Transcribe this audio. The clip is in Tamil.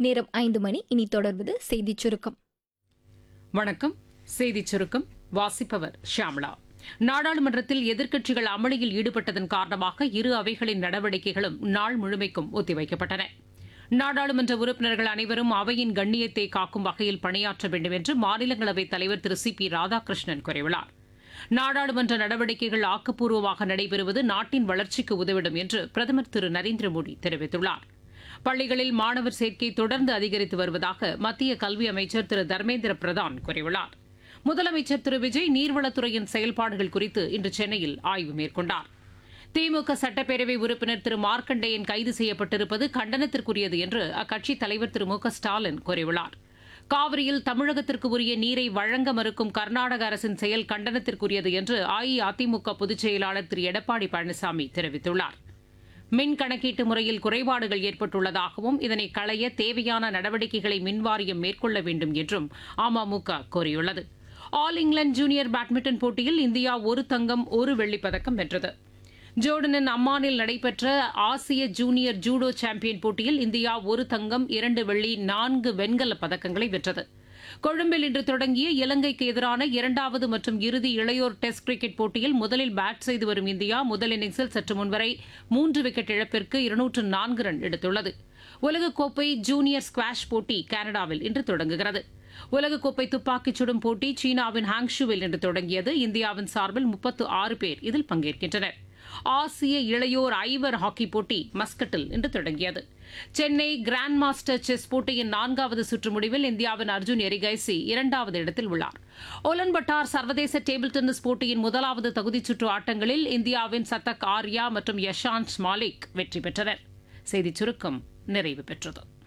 நேரம் ஐந்து மணி இனி தொடர்வது செய்திச் சுருக்கம் வணக்கம் செய்திச் சுருக்கம் வாசிப்பவர் ஷியாமளா நாடாளுமன்றத்தில் எதிர்க்கட்சிகள் அமளியில் ஈடுபட்டதன் காரணமாக இரு அவைகளின் நடவடிக்கைகளும் நாள் முழுமைக்கும் ஒத்திவைக்கப்பட்டன நாடாளுமன்ற உறுப்பினர்கள் அனைவரும் அவையின் கண்ணியத்தை காக்கும் வகையில் பணியாற்ற வேண்டும் என்று மாநிலங்களவைத் தலைவர் திரு சி பி ராதாகிருஷ்ணன் கூறியுள்ளார் நாடாளுமன்ற நடவடிக்கைகள் ஆக்கப்பூர்வமாக நடைபெறுவது நாட்டின் வளர்ச்சிக்கு உதவிடும் என்று பிரதமர் திரு நரேந்திர மோடி தெரிவித்துள்ளார் பள்ளிகளில் மாணவர் சேர்க்கை தொடர்ந்து அதிகரித்து வருவதாக மத்திய கல்வி அமைச்சர் திரு தர்மேந்திர பிரதான் கூறியுள்ளார் முதலமைச்சர் திரு விஜய் நீர்வளத்துறையின் செயல்பாடுகள் குறித்து இன்று சென்னையில் ஆய்வு மேற்கொண்டார் திமுக சட்டப்பேரவை உறுப்பினர் திரு மார்க்கண்டேயன் கைது செய்யப்பட்டிருப்பது கண்டனத்திற்குரியது என்று அக்கட்சித் தலைவர் திரு மு க ஸ்டாலின் கூறியுள்ளார் காவிரியில் தமிழகத்திற்கு உரிய நீரை வழங்க மறுக்கும் கர்நாடக அரசின் செயல் கண்டனத்திற்குரியது என்று அஇஅதிமுக பொதுச் செயலாளர் திரு எடப்பாடி பழனிசாமி தெரிவித்துள்ளார் மின் கணக்கீட்டு முறையில் குறைபாடுகள் ஏற்பட்டுள்ளதாகவும் இதனை களைய தேவையான நடவடிக்கைகளை மின்வாரியம் மேற்கொள்ள வேண்டும் என்றும் அமமுக கோரியுள்ளது ஆல் இங்கிலாந்து ஜூனியர் பேட்மிண்டன் போட்டியில் இந்தியா ஒரு தங்கம் ஒரு வெள்ளிப் பதக்கம் வென்றது ஜோர்டனின் அம்மானில் நடைபெற்ற ஆசிய ஜூனியர் ஜூடோ சாம்பியன் போட்டியில் இந்தியா ஒரு தங்கம் இரண்டு வெள்ளி நான்கு வெண்கலப் பதக்கங்களை வென்றது கொழும்பில் இன்று தொடங்கிய இலங்கைக்கு எதிரான இரண்டாவது மற்றும் இறுதி இளையோர் டெஸ்ட் கிரிக்கெட் போட்டியில் முதலில் பேட் செய்து வரும் இந்தியா முதல் இன்னிங்ஸில் சற்று முன்வரை மூன்று விக்கெட் இழப்பிற்கு இருநூற்று நான்கு ரன் எடுத்துள்ளது உலகக்கோப்பை ஜூனியர் ஸ்குவாஷ் போட்டி கனடாவில் இன்று தொடங்குகிறது உலகக்கோப்பை துப்பாக்கிச் சுடும் போட்டி சீனாவின் ஹாங்ஷுவில் இன்று தொடங்கியது இந்தியாவின் சார்பில் முப்பத்து ஆறு பேர் இதில் பங்கேற்கின்றனர் ஆசிய இளையோர் ஐவர் ஹாக்கி போட்டி மஸ்கட்டில் இன்று தொடங்கியது சென்னை கிராண்ட் மாஸ்டர் செஸ் போட்டியின் நான்காவது சுற்று முடிவில் இந்தியாவின் அர்ஜுன் எரிகைசி இரண்டாவது இடத்தில் உள்ளார் ஒலன்பட்டார் சர்வதேச டேபிள் டென்னிஸ் போட்டியின் முதலாவது தகுதிச் சுற்று ஆட்டங்களில் இந்தியாவின் சத்தக் ஆர்யா மற்றும் யஷாந்த் மாலிக் வெற்றி பெற்றனர் செய்திச் சுருக்கம் நிறைவு பெற்றது